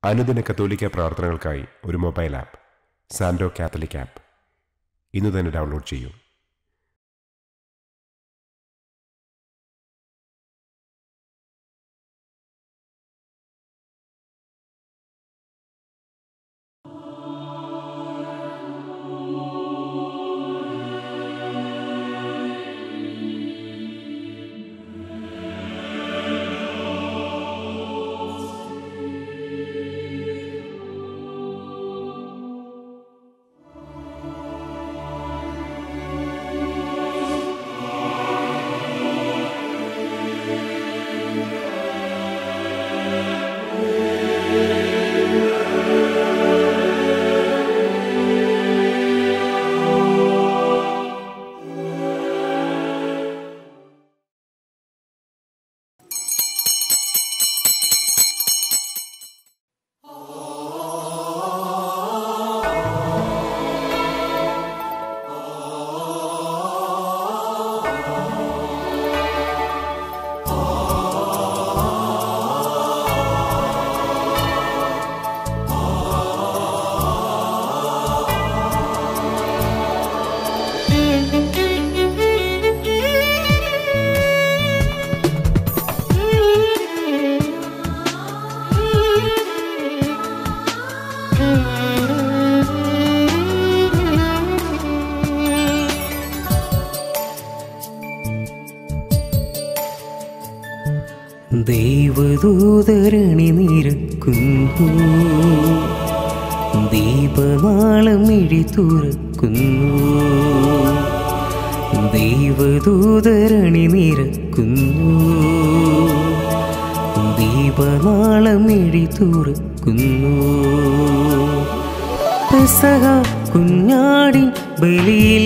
അനുദിന കത്തോലിക്ക പ്രാർത്ഥനകൾക്കായി ഒരു മൊബൈൽ ആപ്പ് സാൻഡോ കാത്തലിക് ആപ്പ് ഇന്ന് തന്നെ ഡൗൺലോഡ് ചെയ്യൂ ദൈവദൂതരണി നിരക്കുന്നു ദീപനാളം ഇഴി തുറക്കുന്നു ദൈവദൂതരണി നിരക്കുന്നു ദീപനാളം ഇഴി തുറക്കുന്നു പെസഹ കുഞ്ഞാടി ബലിയിൽ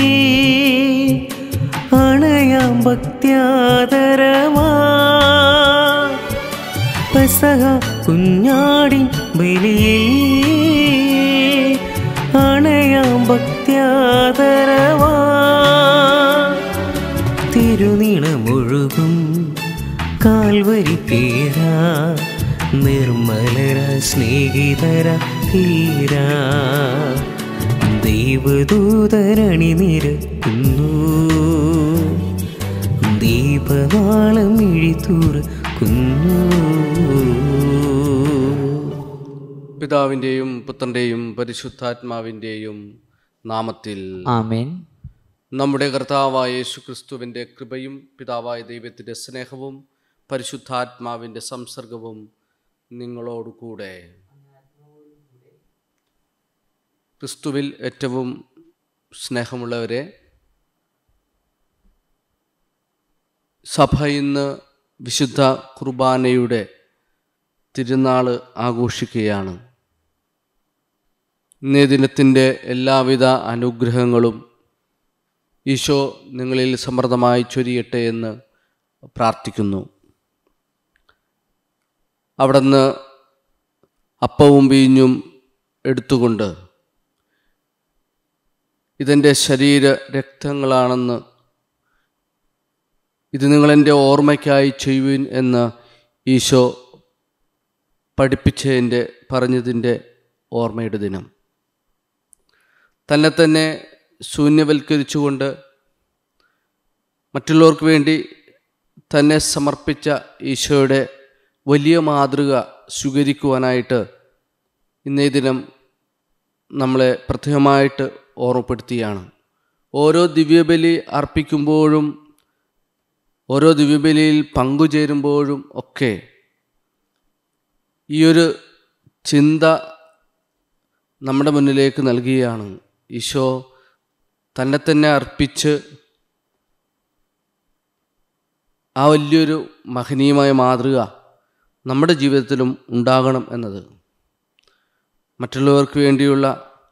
അണയാം ഭക്ത്യാദരമാ പെസഹ കുഞ്ഞാടി ബലിയിൽ അണയാം ഭക്ത്യാദരവാ തിരുനീളമൊഴുകും കാൽവരി തീരാ നിർമ്മലര സ്നേഹിതര തീരാ ദൈവദൂതരണി നിരക്കുന്നു ദീപനാളം ഇഴി തുറക്കുന്നു പിതാവിൻ്റെയും പുത്രൻ്റെയും പരിശുദ്ധാത്മാവിൻ്റെയും നാമത്തിൽ ആമേൻ നമ്മുടെ കർത്താവായ യേശു ക്രിസ്തുവിൻ്റെ കൃപയും പിതാവായ ദൈവത്തിൻ്റെ സ്നേഹവും പരിശുദ്ധാത്മാവിൻ്റെ സംസർഗവും നിങ്ങളോട് കൂടെ ക്രിസ്തുവിൽ ഏറ്റവും സ്നേഹമുള്ളവരെ സഭ ഇന്ന് വിശുദ്ധ കുർബാനയുടെ തിരുനാൾ ആഘോഷിക്കുകയാണ് ഇന്നേ ദിനത്തിൻ്റെ എല്ലാവിധ അനുഗ്രഹങ്ങളും ഈശോ നിങ്ങളിൽ സമൃദ്ധമായി ചൊരിയട്ടെ എന്ന് പ്രാർത്ഥിക്കുന്നു അവിടുന്ന് അപ്പവും വീഞ്ഞും എടുത്തുകൊണ്ട് ഇതെൻ്റെ ശരീര രക്തങ്ങളാണെന്ന് ഇത് നിങ്ങളെൻ്റെ ഓർമ്മയ്ക്കായി ചെയ്യുവിൻ എന്ന് ഈശോ പഠിപ്പിച്ചതിൻ്റെ പറഞ്ഞതിൻ്റെ ഓർമ്മയുടെ ദിനം തന്നെ തന്നെ ശൂന്യവൽക്കരിച്ചുകൊണ്ട് മറ്റുള്ളവർക്ക് വേണ്ടി തന്നെ സമർപ്പിച്ച ഈശോയുടെ വലിയ മാതൃക സ്വീകരിക്കുവാനായിട്ട് ഇന്നേ ദിനം നമ്മളെ പ്രത്യേകമായിട്ട് ഓർമ്മപ്പെടുത്തിയാണ് ഓരോ ദിവ്യബലി അർപ്പിക്കുമ്പോഴും ഓരോ ദിവ്യബലിയിൽ പങ്കുചേരുമ്പോഴും ഒക്കെ ഈ ഒരു ചിന്ത നമ്മുടെ മുന്നിലേക്ക് നൽകുകയാണ് ഈശോ തന്നെ തന്നെ അർപ്പിച്ച് ആ വലിയൊരു മഹനീയമായ മാതൃക നമ്മുടെ ജീവിതത്തിലും ഉണ്ടാകണം എന്നത് മറ്റുള്ളവർക്ക് വേണ്ടിയുള്ള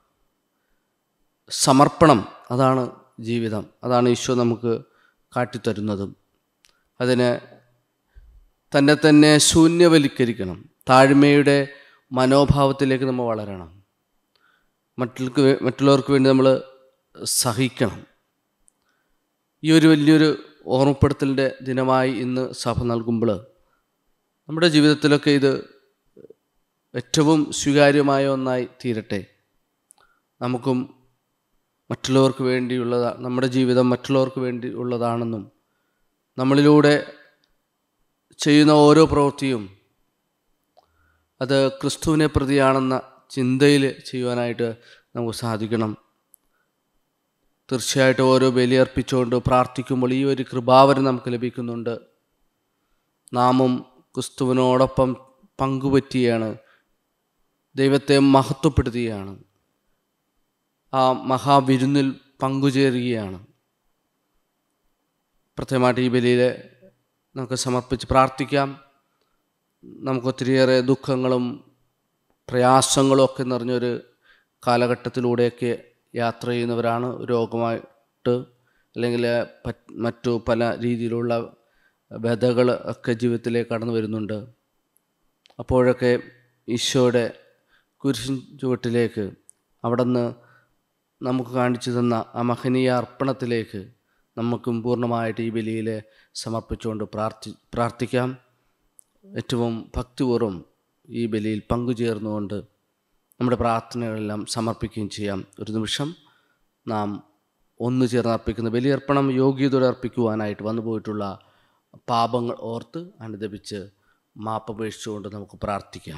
സമർപ്പണം അതാണ് ജീവിതം അതാണ് ഈശോ നമുക്ക് കാട്ടിത്തരുന്നതും അതിന് തന്നെ തന്നെ ശൂന്യവൽക്കരിക്കണം താഴ്മയുടെ മനോഭാവത്തിലേക്ക് നമ്മൾ വളരണം മറ്റുള്ളവർക്ക് വേ- മറ്റുള്ളവർക്ക് വേണ്ടി നമ്മൾ സഹിക്കണം ഈ ഒരു വലിയൊരു ഓർമ്മപ്പെടുത്തലിൻ്റെ ദിനമായി ഇന്ന് സഭ നൽകുമ്പോൾ നമ്മുടെ ജീവിതത്തിലൊക്കെ ഇത് ഏറ്റവും സ്വീകാര്യമായ ഒന്നായി തീരട്ടെ നമുക്കും മറ്റുള്ളവർക്ക് വേണ്ടിയുള്ളതാ നമ്മുടെ ജീവിതം മറ്റുള്ളവർക്ക് വേണ്ടി ഉള്ളതാണെന്നും നമ്മളിലൂടെ ചെയ്യുന്ന ഓരോ പ്രവൃത്തിയും അത് ക്രിസ്തുവിനെ പ്രതിയാണെന്ന ചിന്തയിൽ ചെയ്യുവാനായിട്ട് നമുക്ക് സാധിക്കണം തീർച്ചയായിട്ടും ഓരോ ബലിയർപ്പിച്ചുകൊണ്ട് പ്രാർത്ഥിക്കുമ്പോൾ ഈ ഒരു കൃപാവരം നമുക്ക് ലഭിക്കുന്നുണ്ട് നാമും ക്രിസ്തുവിനോടൊപ്പം പങ്കുപറ്റിയാണ് ദൈവത്തെ മഹത്വപ്പെടുത്തുകയാണ് ആ മഹാവിരുന്നിൽ പങ്കുചേരുകയാണ് പ്രത്യേകമായിട്ട് ഈ ബലിയിൽ നമുക്ക് സമർപ്പിച്ച് പ്രാർത്ഥിക്കാം നമുക്ക് ഒത്തിരിയേറെ ദുഃഖങ്ങളും പ്രയാസങ്ങളും ഒക്കെ നിറഞ്ഞൊരു കാലഘട്ടത്തിലൂടെയൊക്കെ യാത്ര ചെയ്യുന്നവരാണ് രോഗമായിട്ട് അല്ലെങ്കിൽ പറ്റ് മറ്റു പല രീതിയിലുള്ള വ്യതകൾ ഒക്കെ ജീവിതത്തിലേക്ക് കടന്നു വരുന്നുണ്ട് അപ്പോഴൊക്കെ ഈശോയുടെ കുരിശിൻ ചുവട്ടിലേക്ക് അവിടെ നിന്ന് നമുക്ക് കാണിച്ചു തന്ന ആ മഹനീയ അർപ്പണത്തിലേക്ക് നമുക്കും പൂർണ്ണമായിട്ട് ഈ ബലിയിൽ സമർപ്പിച്ചുകൊണ്ട് പ്രാർത്ഥി പ്രാർത്ഥിക്കാം ഏറ്റവും ഭക്തിപൂർവ്വം ഈ ബലിയിൽ പങ്കുചേർന്നുകൊണ്ട് നമ്മുടെ പ്രാർത്ഥനകളെല്ലാം സമർപ്പിക്കുകയും ചെയ്യാം ഒരു നിമിഷം നാം ഒന്നു ചേർന്ന് അർപ്പിക്കുന്ന ബലിയർപ്പണം യോഗ്യതയോടെ അർപ്പിക്കുവാനായിട്ട് വന്നു പോയിട്ടുള്ള പാപങ്ങൾ ഓർത്ത് അനുദപിച്ച് മാപ്പപേക്ഷിച്ചുകൊണ്ട് നമുക്ക് പ്രാർത്ഥിക്കാം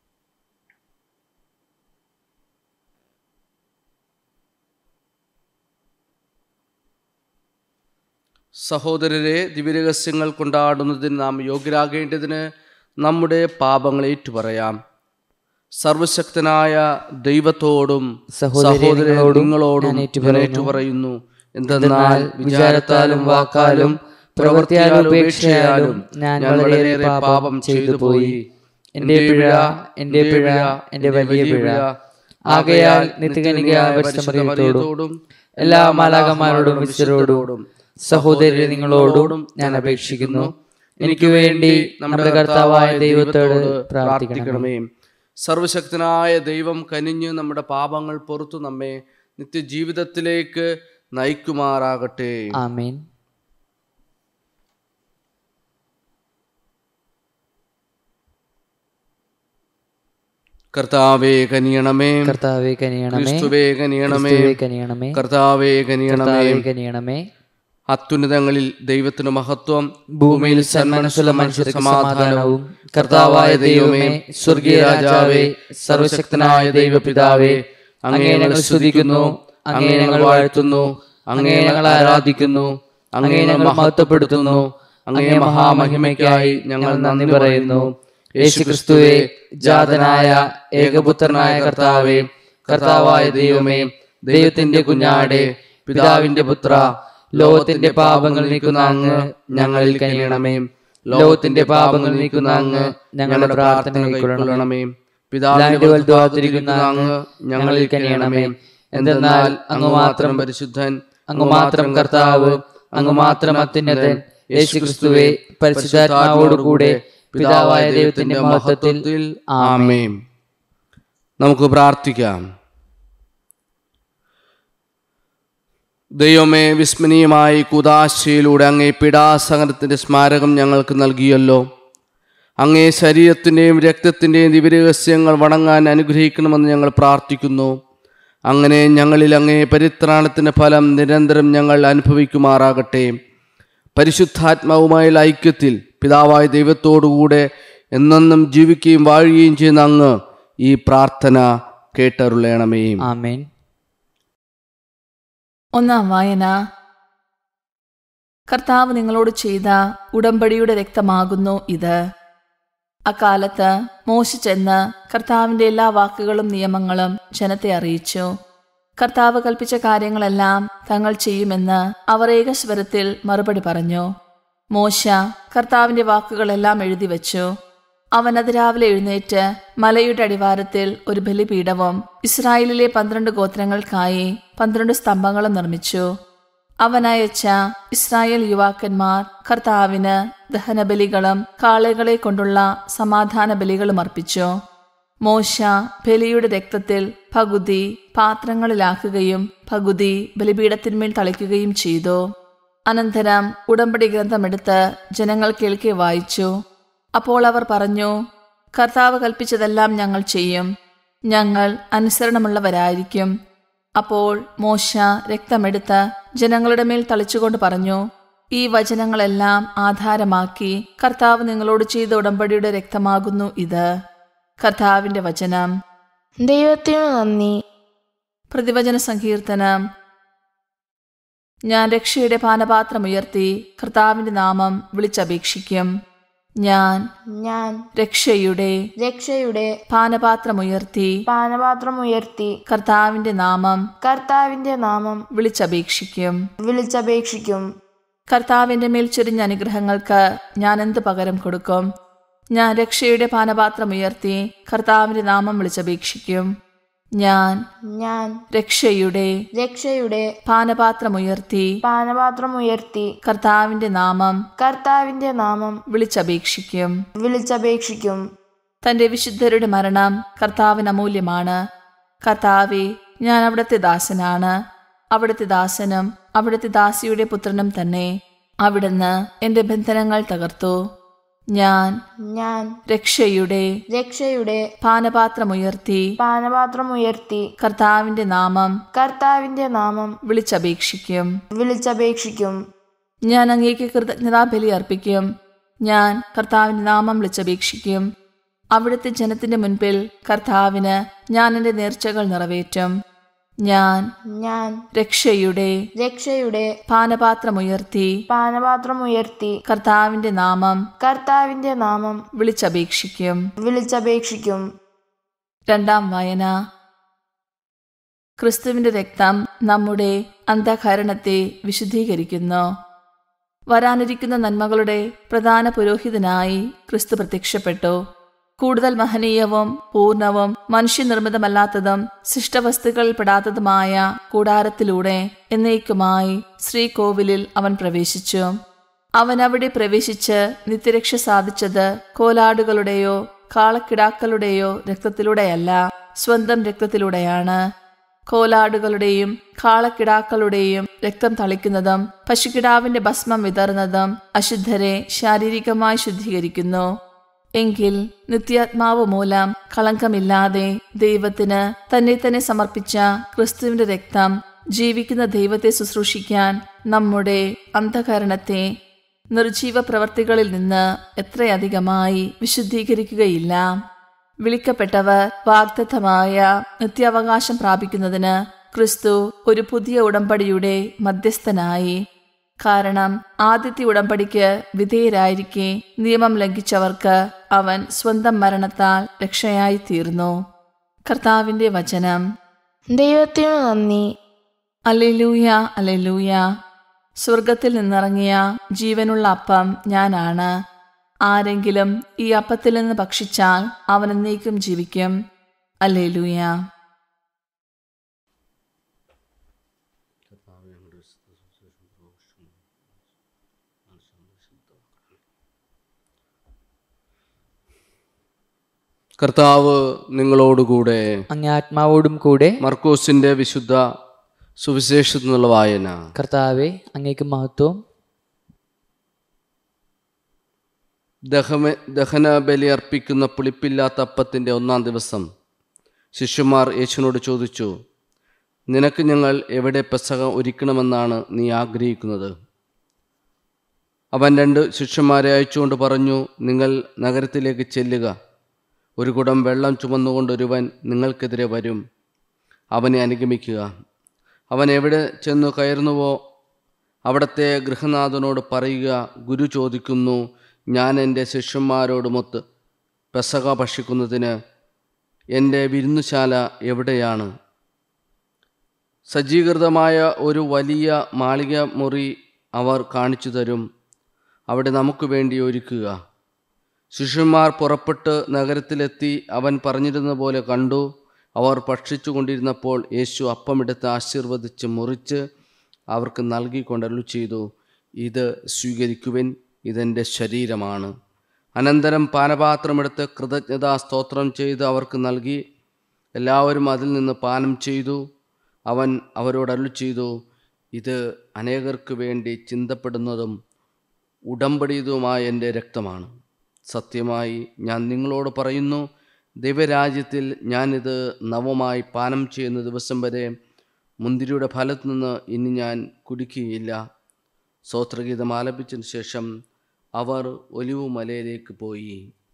സഹോദരരെ ദിവ്യരഹസ്യങ്ങൾ കൊണ്ടാടുന്നതിന് നാം യോഗ്യരാകേണ്ടതിന് നമ്മുടെ പാപങ്ങളെ ഏറ്റുപറയാം സർവശക്തനായ ദൈവത്തോടും സഹോദരരെ, സഹോദരരെ നിങ്ങളോടും നിങ്ങളോടും ഞാൻ ഞാൻ ഏറ്റുപറയുന്നു. ഏറ്റുപറയുന്നു എന്തെന്നാൽ വിചാരത്താലും വാക്കാലും പ്രവൃത്തിയാലും ഉപേക്ഷയാലും ഞാൻ വളരെയേറെ പാപം ചെയ്തു പോയി എന്റെ പിഴ എന്റെ പിഴ എന്റെ വലിയ പിഴ ആകയാൽ നിത്യകനികയായ പരിശുദ്ധമറിയത്തോടും എല്ലാ മാലാകന്മാരോടും വിശുദ്ധരോടും സഹോദരരെ നിങ്ങളോടും ഞാൻ അപേക്ഷിക്കുന്നു എനിക്ക് വേണ്ടി നമ്മുടെ കർത്താവായ ദൈവത്തോട് പ്രാർത്ഥിക്കണം പ്രാർത്ഥിക്കണമേ സർവശക്തനായ ദൈവം കനിഞ്ഞ് നമ്മുടെ പാപങ്ങൾ പുറത്തു നമ്മെ നിത്യജീവിതത്തിലേക്ക് നയിക്കുമാറാകട്ടെ ആമേൻ കർത്താവേ കനിയണമേ കർത്താവെ കനിയണമേ ക്രിസ്തുവേ കനിയണമേ ക്രിസ്തുവേ കനിയണമേ കർത്താവേ കനിയണമേ കർത്താവെ കനിയണമേ അത്യുന്നതങ്ങളിൽ ദൈവത്തിന് മഹത്വം ഭൂമിയിൽ സന്മനസ്സുള്ള മനുഷ്യർക്ക് സമാധാനവും കർത്താവായ ദൈവമേ സ്വർഗീയ രാജാവേ സർവശക്തനായ ദൈവപിതാവേ അങ്ങേ ഞങ്ങൾ സ്തുതിക്കുന്നു അങ്ങേ ഞങ്ങൾ വാഴ്ത്തുന്നു അങ്ങേ ഞങ്ങൾ ആരാധിക്കുന്നു അങ്ങേ ഞങ്ങൾ മഹത്വപ്പെടുത്തുന്നു അങ്ങേ മഹാമഹിമയ്ക്കായി ഞങ്ങൾ നന്ദി പറയുന്നു യേശു ക്രിസ്തുവേ ജാതനായ ഏകപുത്രനായ കർത്താവേ കർത്താവായ ദൈവമേ ദൈവത്തിന്റെ കുഞ്ഞാടെ പിതാവിന്റെ പുത്ര ലോകത്തിന്റെ പാപങ്ങൾ നീക്കുന്ന അങ്ങ് ഞങ്ങളിൽ കനിയണമേ ലോകത്തിന്റെ പാപങ്ങൾ നീക്കുന്ന അങ്ങ് ഞങ്ങളുടെ പ്രാർത്ഥന കൈക്കൊള്ളണമേ പിതാവിന്റെ വലുതാതിരിക്കുന്ന അങ്ങ് ഞങ്ങളിൽ കനിയണമേ എന്തെന്നാൽ അങ്ങ് മാത്രം പരിശുദ്ധൻ അങ്ങ് മാത്രം കർത്താവ് അങ്ങ് മാത്രം അത്യുന്നതൻ യേശു ക്രിസ്തുവെ പരിശുദ്ധാത്മാവോടുകൂടെ പിതാവായ ദൈവത്തിന്റെ മഹത്വത്തിൽ ആമേൻ നമുക്ക് പ്രാർത്ഥിക്കാം ദൈവമേ വിസ്മനീയമായി കുദാശയിലൂടെ അങ്ങേ പിടാസഹനത്തിൻ്റെ സ്മാരകം ഞങ്ങൾക്ക് നൽകിയല്ലോ അങ്ങേ ശരീരത്തിൻ്റെയും രക്തത്തിൻ്റെയും ദിവ്യരഹസ്യങ്ങൾ വണങ്ങാൻ അനുഗ്രഹിക്കണമെന്ന് ഞങ്ങൾ പ്രാർത്ഥിക്കുന്നു അങ്ങനെ ഞങ്ങളിൽ അങ്ങേ പരിത്രാണത്തിൻ്റെ ഫലം നിരന്തരം ഞങ്ങൾ അനുഭവിക്കുമാറാകട്ടെ പരിശുദ്ധാത്മാവുമായുള്ള ഐക്യത്തിൽ പിതാവായ ദൈവത്തോടുകൂടെ എന്നെന്നും ജീവിക്കുകയും വാഴുകയും ചെയ്യുന്ന അങ്ങ് ഈ പ്രാർത്ഥന കേട്ടരുളയണമേ ആമേൻ ഒന്നാം വായന കർത്താവ് നിങ്ങളോട് ചെയ്ത ഉടമ്പടിയുടെ രക്തമാകുന്നു ഇത് അക്കാലത്ത് മോശ ചെന്ന് കർത്താവിന്റെ എല്ലാ വാക്കുകളും നിയമങ്ങളും ജനത്തെ അറിയിച്ചു കർത്താവ് കൽപ്പിച്ച കാര്യങ്ങളെല്ലാം തങ്ങൾ ചെയ്യുമെന്ന് അവർ ഏകസ്വരത്തിൽ മറുപടി പറഞ്ഞു മോശ കർത്താവിന്റെ വാക്കുകളെല്ലാം എഴുതി വച്ചു അവൻ അതിരാവിലെ എഴുന്നേറ്റ് മലയുടെ അടിവാരത്തിൽ ഒരു ബലിപീഠവും ഇസ്രായേലിലെ പന്ത്രണ്ട് ഗോത്രങ്ങൾക്കായി പന്ത്രണ്ട് സ്തംഭങ്ങളും നിർമ്മിച്ചു അവൻ അയച്ച ഇസ്രായേൽ യുവാക്കന്മാർ കർത്താവിന് ദഹനബലികളും കാളകളെ കൊണ്ടുള്ള സമാധാന ബലികളും അർപ്പിച്ചു മോശ ബലിയുടെ രക്തത്തിൽ പകുതി പാത്രങ്ങളിലാക്കുകയും പകുതി ബലിപീഠത്തിന്മേൽ തളിക്കുകയും ചെയ്തു അനന്തരം ഉടമ്പടി ഗ്രന്ഥമെടുത്ത് ജനങ്ങൾ കേൾക്കെ വായിച്ചു അപ്പോൾ അവർ പറഞ്ഞു കർത്താവ് കൽപ്പിച്ചതെല്ലാം ഞങ്ങൾ ചെയ്യും ഞങ്ങൾ അനുസരണമുള്ളവരായിരിക്കും അപ്പോൾ മോശ രക്തമെടുത്ത് ജനങ്ങളുടെ മേൽ തളിച്ചുകൊണ്ട് പറഞ്ഞു ഈ വചനങ്ങളെല്ലാം ആധാരമാക്കി കർത്താവ് നിങ്ങളോട് ചെയ്ത ഉടമ്പടിയുടെ രക്തമാകുന്നു ഇത് കർത്താവിന്റെ വചനം ദൈവത്തിനു നന്ദി പ്രതിവചന സങ്കീർത്തനം ഞാൻ രക്ഷയുടെ പാനപാത്രം ഉയർത്തി കർത്താവിന്റെ നാമം വിളിച്ചപേക്ഷിക്കും ഞാൻ ഞാൻ രക്ഷയുടെ രക്ഷയുടെ പാനപാത്രമുയർത്തി പാനപാത്രം ഉയർത്തി കർത്താവിന്റെ നാമം കർത്താവിന്റെ നാമം വിളിച്ചപേക്ഷിക്കും വിളിച്ചപേക്ഷിക്കും കർത്താവിന്റെ മേൽ ചൊരിഞ്ഞ അനുഗ്രഹങ്ങൾക്ക് ഞാൻ എന്ത് പകരം കൊടുക്കും ഞാൻ രക്ഷയുടെ പാനപാത്രമുയർത്തി കർത്താവിന്റെ നാമം വിളിച്ചപേക്ഷിക്കും ഞാൻ ഞാൻ രക്ഷയുടെ രക്ഷയുടെ പാനപാത്രമുയർത്തി പാനപാത്രം ഉയർത്തി കർത്താവിന്റെ നാമം കർത്താവിന്റെ നാമം വിളിച്ചപേക്ഷിക്കും വിളിച്ചപേക്ഷിക്കും തന്റെ വിശുദ്ധരുടെ മരണം കർത്താവിന് അമൂല്യമാണ് കർത്താവെ ഞാൻ അവിടുത്തെ ദാസനാണ് അവിടുത്തെ ദാസനും അവിടുത്തെ ദാസിയുടെ പുത്രനും തന്നെ അവിടുന്ന് എന്റെ ബന്ധനങ്ങൾ തകർത്തു ഞാൻ ഞാൻ രക്ഷയുടെ രക്ഷയുടെ പാനപാത്രമുയർത്തി പാനപാത്രം ഉയർത്തി കർത്താവിന്റെ നാമം കർത്താവിന്റെ നാമം വിളിച്ചപേക്ഷിക്കും വിളിച്ചപേക്ഷിക്കും ഞാൻ അങ്ങേക്ക് കൃതജ്ഞതാബലി അർപ്പിക്കും ഞാൻ കർത്താവിന്റെ നാമം വിളിച്ചപേക്ഷിക്കും അവിടുത്തെ ജനത്തിന്റെ മുൻപിൽ കർത്താവിന് ഞാൻ എന്റെ നേർച്ചകൾ നിറവേറ്റും ഞാൻ ഞാൻ രക്ഷയുടെ രക്ഷയുടെ പാനപാത്രമുയർത്തി പാനപാത്രം ഉയർത്തി കർത്താവിന്റെ നാമം കർത്താവിന്റെ നാമം വിളിച്ചപേക്ഷിക്കും വിളിച്ചപേക്ഷിക്കും രണ്ടാം വായന ക്രിസ്തുവിന്റെ രക്തം നമ്മുടെ അന്ധകരണത്തെ വിശുദ്ധീകരിക്കുന്നു വരാനിരിക്കുന്ന നന്മകളുടെ പ്രധാന പുരോഹിതനായി ക്രിസ്തു പ്രത്യക്ഷപ്പെട്ടു കൂടുതൽ മഹനീയവും പൂർണ്ണവും മനുഷ്യനിർമ്മിതമല്ലാത്തതും ശിഷ്ടവസ്തുക്കളിൽ പെടാത്തതുമായ കൂടാരത്തിലൂടെ എന്നേക്കുമായി ശ്രീകോവിലിൽ അവൻ പ്രവേശിച്ചു അവൻ അവിടെ പ്രവേശിച്ച് നിത്യരക്ഷ സാധിച്ചത് കോലാടുകളുടെയോ കാളക്കിടാക്കളുടെയോ രക്തത്തിലൂടെയല്ല സ്വന്തം രക്തത്തിലൂടെയാണ് കോലാടുകളുടെയും കാളക്കിടാക്കളുടെയും രക്തം തളിക്കുന്നതും പശുക്കിടാവിന്റെ ഭസ്മം വിതറുന്നതും അശുദ്ധരെ ശാരീരികമായി ശുദ്ധീകരിക്കുന്നു എങ്കിൽ നിത്യാത്മാവ് മൂലം കളങ്കമില്ലാതെ ദൈവത്തിന് തന്നെ തന്നെ സമർപ്പിച്ച ക്രിസ്തുവിന്റെ രക്തം ജീവിക്കുന്ന ദൈവത്തെ ശുശ്രൂഷിക്കാൻ നമ്മുടെ അന്ധകരണത്തെ നിർജീവ പ്രവർത്തികളിൽ നിന്ന് എത്രയധികമായി വിശുദ്ധീകരിക്കുകയില്ല വിളിക്കപ്പെട്ടവർ വാഗ്ദത്തമായ നിത്യാവകാശം പ്രാപിക്കുന്നതിന് ക്രിസ്തു ഒരു പുതിയ ഉടമ്പടിയുടെ മധ്യസ്ഥനായി കാരണം ആദ്യത്തെ ഉടമ്പടിക്ക് വിധേയരായിരിക്കെ നിയമം ലംഘിച്ചവർക്ക് അവൻ സ്വന്തം മരണത്താൽ രക്ഷയായി തീർന്നു കർത്താവിന്റെ വചനം ദൈവത്തിനു നന്ദി അല്ലെലൂയ അല്ലെലൂയ സ്വർഗത്തിൽ നിന്നിറങ്ങിയ ജീവനുള്ള അപ്പം ഞാനാണ് ആരെങ്കിലും ഈ അപ്പത്തിൽ നിന്ന് ഭക്ഷിച്ചാൽ അവൻ എന്നേക്കും ജീവിക്കും അല്ലെലൂയ കർത്താവ് നിങ്ങളോടുകൂടെ അങ്ങേ ആത്മാവോടും കൂടെ മർക്കോസിന്റെ വിശുദ്ധ സുവിശേഷത്തിൽ നിന്നുള്ള വായന കർത്താവെ അങ്ങേക്ക് മഹത്വം ദഹമ ദഹന ബലി അർപ്പിക്കുന്ന പുളിപ്പില്ലാത്ത അപ്പത്തിൻ്റെ ഒന്നാം ദിവസം ശിഷ്യന്മാർ യേശുവിനോട് ചോദിച്ചു നിനക്ക് ഞങ്ങൾ എവിടെ പെസക ഒരുക്കണമെന്നാണ് നീ ആഗ്രഹിക്കുന്നത് അവൻ രണ്ട് ശിഷ്യന്മാരെ അയച്ചുകൊണ്ട് പറഞ്ഞു നിങ്ങൾ നഗരത്തിലേക്ക് ചെല്ലുക ഒരു കുടം വെള്ളം ചുമന്നുകൊണ്ട് ഒരുവൻ നിങ്ങൾക്കെതിരെ വരും അവനെ അനുഗമിക്കുക അവൻ എവിടെ ചെന്നു കയറുന്നുവോ അവിടുത്തെ ഗൃഹനാഥനോട് പറയുക ഗുരു ചോദിക്കുന്നു ഞാൻ എൻ്റെ ശിഷ്യന്മാരോടുമൊത്ത് പെസക ഭക്ഷിക്കുന്നതിന് എൻ്റെ വിരുന്നുശാല എവിടെയാണ് സജ്ജീകൃതമായ ഒരു വലിയ മാളിക മുറി അവർ കാണിച്ചു തരും അവിടെ നമുക്ക് വേണ്ടി ഒരുക്കുക ശിഷ്യന്മാർ പുറപ്പെട്ട് നഗരത്തിലെത്തി അവൻ പറഞ്ഞിരുന്ന പോലെ കണ്ടു അവർ ഭക്ഷിച്ചു കൊണ്ടിരുന്നപ്പോൾ യേശു അപ്പമെടുത്ത് ആശീർവദിച്ച് മുറിച്ച് അവർക്ക് നൽകിക്കൊണ്ടല്ലു ചെയ്തു ഇത് സ്വീകരിക്കുവിൻ ഇതെൻ്റെ ശരീരമാണ് അനന്തരം പാനപാത്രമെടുത്ത് കൃതജ്ഞതാ സ്തോത്രം ചെയ്ത് അവർക്ക് നൽകി എല്ലാവരും അതിൽ നിന്ന് പാനം ചെയ്തു അവൻ അവരോട് അരുളി ചെയ്തു ഇത് അനേകർക്ക് വേണ്ടി ചിന്തപ്പെടുന്നതും ഉടമ്പടിയതുമായ എൻ്റെ രക്തമാണ് സത്യമായി ഞാൻ നിങ്ങളോട് പറയുന്നു ദൈവരാജ്യത്തിൽ ഞാനിത് നവമായി പാനം ചെയ്യുന്ന ദിവസം വരെ മുന്തിരിയുടെ ഫലത്തു നിന്ന് ഇനി ഞാൻ കുടിക്കുകയില്ല സ്വോത്രഗീതം ആലപിച്ചതിന് ശേഷം അവർ ഒലിവു മലയിലേക്ക് പോയി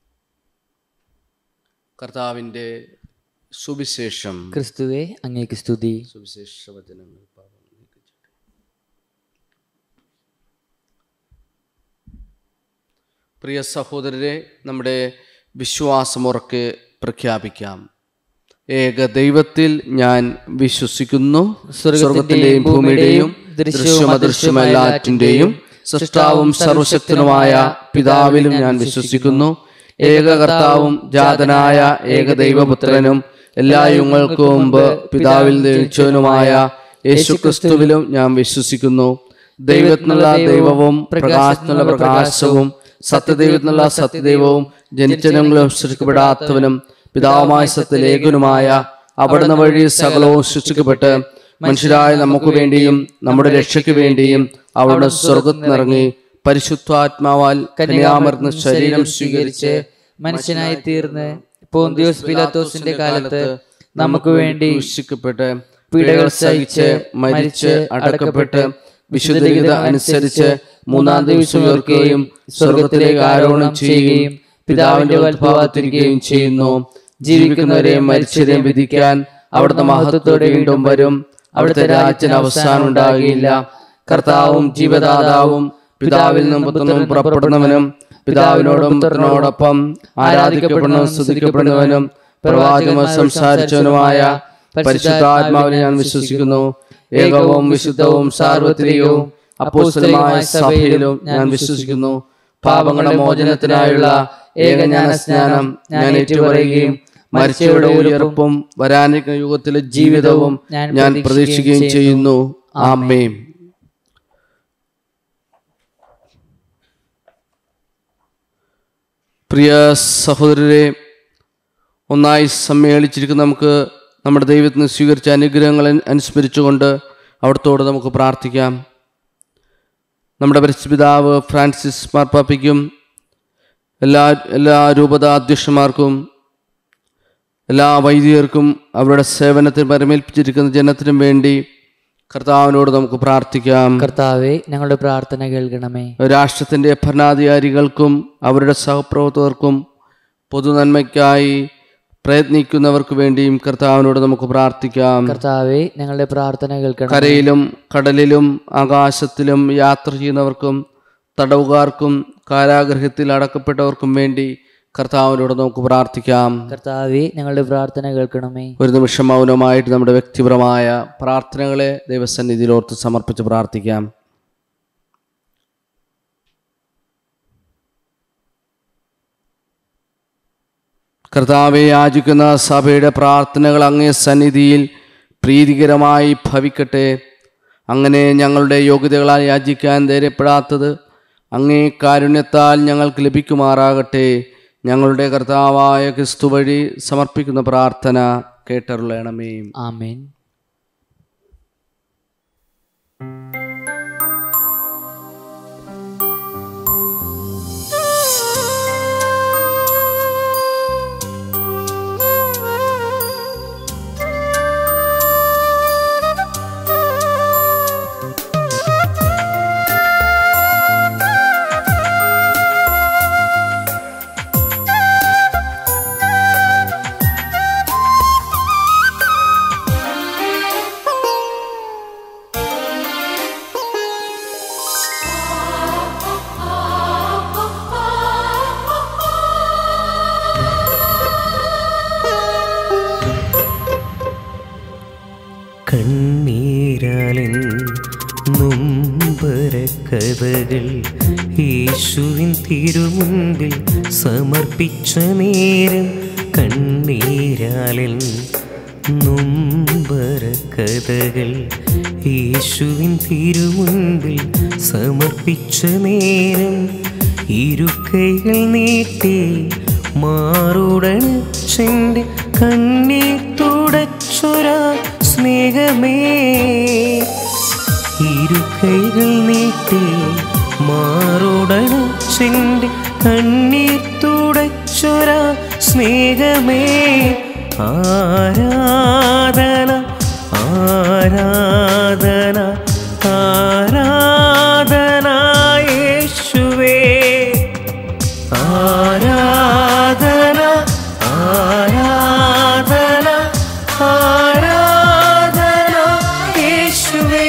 കർത്താവിൻ്റെ സുവിശേഷം ക്രിസ്തുവെ അങ്ങേക്ക് സ്തുതി സുവിശേഷ വചനങ്ങൾ പാപം നീക്കിച്ചു. പ്രിയ സഹോദരരെ നമ്മുടെ വിശ്വാസമുറക്കെ പ്രഖ്യാപിക്കാം ഏക ദൈവത്തിൽ ഞാൻ വിശ്വസിക്കുന്നു സ്വർഗത്തിന്റെയും ഭൂമിയുടെയും ദൃശ്യവും അദൃശ്യമെല്ലാറ്റിൻ്റെയും സൃഷ്ടാവും സർവശക്തനുമായ പിതാവിലും ഞാൻ വിശ്വസിക്കുന്നു ഏക കർത്താവും ജാതനായ ഏക ദൈവപുത്രനും എല്ലാ യുഗങ്ങൾക്കും മുമ്പ് പിതാവിൽ ജനിച്ചവനുമായ യേശുക്രിസ്തുവിലും ഞാൻ വിശ്വസിക്കുന്നു ദൈവത്തിനുള്ള ദൈവവും പ്രകാശത്തിനുള്ള പ്രകാശവും സത്യദൈവത്തിനുള്ള സത്യദൈവവും ജനിച്ചനങ്ങളും സൃഷ്ടിക്കപ്പെടാത്തവനും പിതാവുമായ സത്യലേഖനുമായ അവിടുന്ന് വഴി സകലവും സൃഷ്ടിക്കപ്പെട്ട് മനുഷ്യരായ നമുക്ക് വേണ്ടിയും നമ്മുടെ രക്ഷയ്ക്ക് വേണ്ടിയും അവിടുന്ന് സ്വർഗത്തിനിറങ്ങി പരിശുദ്ധാത്മാവാൽ കന്യാമർന്ന് ശരീരം സ്വീകരിച്ച് മനുഷ്യനായി തീർന്ന് പോന്തിയോസ് പിലാത്തോസിന്റെ കാലത്ത് നമുക്ക് വേണ്ടി ക്രൂശിക്കപ്പെട്ട് പീഡകൾ സഹിച്ച് മരിച്ച് അടക്കപ്പെട്ട് വിശുദ്ധഗീത അനുസരിച്ച് മൂന്നാം ദിവസം ഉയർക്കുകയും സ്വർഗത്തിലേക്ക് ആരോഹണം ചെയ്യുകയും പിതാവിന്റെ വൽഭാവത്തിരിക്കുകയും ചെയ്യുന്നു ജീവിക്കുന്നവരെയും മരിച്ചവരെയും വിധിക്കാൻ അവിടുത്തെ മഹത്വത്തോടെ വീണ്ടും വരും അവിടുത്തെ രാജ്യത്തിന് അവസാനം ഉണ്ടാകുകയില്ല കർത്താവും ജീവദാതാവും പിതാവിൽ നിന്നും പുത്രനും പുറപ്പെടുന്നവനും പിതാവിനോടും പുത്രനോടൊപ്പം ആരാധിക്കപ്പെടുന്നവനും സ്തുതിക്കപ്പെടുന്നവനും പ്രവാചകനും സംസാരിച്ചവനുമായ പരിശുദ്ധാത്മാവിനെ ഞാൻ വിശ്വസിക്കുന്നു ഏകവും വിശുദ്ധവും സാർവത്രികവും അപ്പോസ്തലമായ സഭയിലും ഞാൻ വിശ്വസിക്കുന്നു പാപങ്ങളുടെ മോചനത്തിനായുള്ള ഏകജ്ഞാന സ്നാനം ഞാൻ ഏറ്റുപറയുകയും മരിച്ചവരുടെ ഉയർപ്പും വരാനിരിക്കുന്ന യുഗത്തിലെ ജീവിതവും ഞാൻ പ്രതീക്ഷിക്കുകയും ചെയ്യുന്നു ആമേൻ പ്രിയ സഹോദരരെ ഒന്നായി സമ്മേളിച്ചിരിക്കുന്ന നമുക്ക് നമ്മുടെ ദൈവത്തിന് സ്വീകരിച്ച അനുഗ്രഹങ്ങൾ അനുസ്മരിച്ചുകൊണ്ട് അവിടത്തോട് നമുക്ക് പ്രാർത്ഥിക്കാം നമ്മുടെ പരിശുപിതാവ് ഫ്രാൻസിസ് മാർപ്പാപ്പയ്ക്കും എല്ലാ എല്ലാ രൂപത അധ്യക്ഷന്മാർക്കും എല്ലാ വൈദികർക്കും അവരുടെ സേവനത്തിൽ പരമേൽപ്പിച്ചിരിക്കുന്ന ജനത്തിനും വേണ്ടി കർത്താവിനോട് നമുക്ക് പ്രാർത്ഥിക്കാം കർത്താവെ ഞങ്ങളുടെ പ്രാർത്ഥന കേൾക്കണമേ രാഷ്ട്രത്തിൻ്റെ ഭരണാധികാരികൾക്കും അവരുടെ സഹപ്രവർത്തകർക്കും പൊതുനന്മയ്ക്കായി പ്രയത്നിക്കുന്നവർക്ക് വേണ്ടിയും കർത്താവിനോട് നമുക്ക് പ്രാർത്ഥിക്കാം കർത്താവെ ഞങ്ങളുടെ പ്രാർത്ഥന കേൾക്കണം കരയിലും കടലിലും ആകാശത്തിലും യാത്ര ചെയ്യുന്നവർക്കും തടവുകാർക്കും കാരാഗ്രഹത്തിൽ അടക്കപ്പെട്ടവർക്കും വേണ്ടി കർത്താവിനോട് നമുക്ക് പ്രാർത്ഥിക്കാം കർത്താവെ ഞങ്ങളുടെ പ്രാർത്ഥന കേൾക്കണമേ ഒരു നിമിഷം മൗനമായിട്ട് നമ്മുടെ വ്യക്തിപരമായ പ്രാർത്ഥനകളെ ദൈവസന്നിധിയിൽ ഓർത്ത് സമർപ്പിച്ച് പ്രാർത്ഥിക്കാം കർത്താവെ യാചിക്കുന്ന സഭയുടെ പ്രാർത്ഥനകൾ അങ്ങേ സന്നിധിയിൽ പ്രീതികരമായി ഭവിക്കട്ടെ അങ്ങനെ ഞങ്ങളുടെ യോഗ്യതകളാൽ യാചിക്കാൻ ധൈര്യപ്പെടാത്തത് അങ്ങേ കാരുണ്യത്താൽ ഞങ്ങൾക്ക് ലഭിക്കുമാറാകട്ടെ ഞങ്ങളുടെ കർത്താവായ ക്രിസ്തു വഴി സമർപ്പിക്കുന്ന പ്രാർത്ഥന കേട്ടറുള്ളണമേ ആമേൻ കണ്ണീരാലൻ നൊമ്പര കഥകൾ യേശുവിൻ തിരുമുൻപിൽ സമർപ്പിച്ച നേരം കണ്ണീരാലൻ നൊമ്പര കഥകൾ യേശുവിൻ തിരുമുൻപിൽ സമർപ്പിച്ച നേരം ഇരുക്കൈകൾ നീട്ടി മാറുടണച്ചെൻ്റെ കണ്ണീർ തുടച്ചൊരാ സ്നേഹമേ ഇരുക്കൈകൾ നീട്ടി മാറുടണച്ചെൻ്റെ കണ്ണീർ തുടച്ചുര സ്നേഹമേ ആരാധന ആരാധന ആരാധന യേശുവേ ആരാധന ആരാധന ആരാധന യേശുവേ